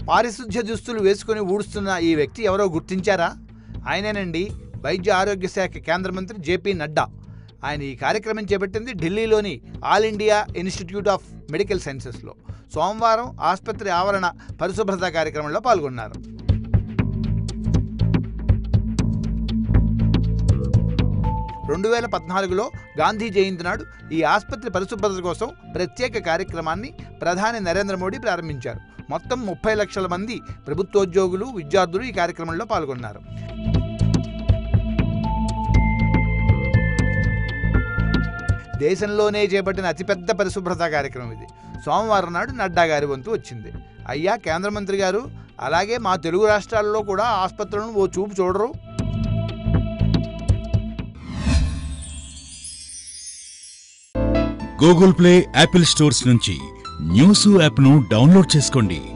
పారిశుధ్య దుస్తులు వేసుకుని ఊడుస్తున్న ఈ వ్యక్తి ఎవరో గుర్తించారా ఆయనేనండి వైద్య ఆరోగ్య శాఖ కేంద్ర మంత్రి జేపీ నడ్డా ఆయన ఈ కార్యక్రమం చేపట్టింది ఢిల్లీలోని all India institute of medical సైన్సెస్లో సోమవారం ఆసుపత్రి ఆవరణ పరిశుభ్రత కార్యక్రమంలో పాల్గొన్నారు రెండు వేల పద్నాలుగులో గాంధీ జయంతి నాడు ఈ ఆసుపత్రి పరిశుభ్రత కోసం ప్రత్యేక కార్యక్రమాన్ని ప్రధాని నరేంద్ర మోడీ ప్రారంభించారు మొత్తం ముప్పై లక్షల మంది ప్రభుత్వోద్యోగులు విద్యార్థులు ఈ కార్యక్రమంలో పాల్గొన్నారు దేశంలోనే చేపట్టిన అతిపెద్ద పరిశుభ్రత కార్యక్రమం ఇది సోమవారం నాడు నడ్డా గారి వంతు వచ్చింది అయ్యా కేంద్ర మంత్రి గారు అలాగే మా తెలుగు రాష్ట్రాల్లో కూడా ఆసుపత్రులను ఓ చూపు చూడరు గూగుల్ ప్లే యాపిల్ స్టోర్స్ నుంచి న్యూస్ యాప్ను డౌన్లోడ్ చేసుకోండి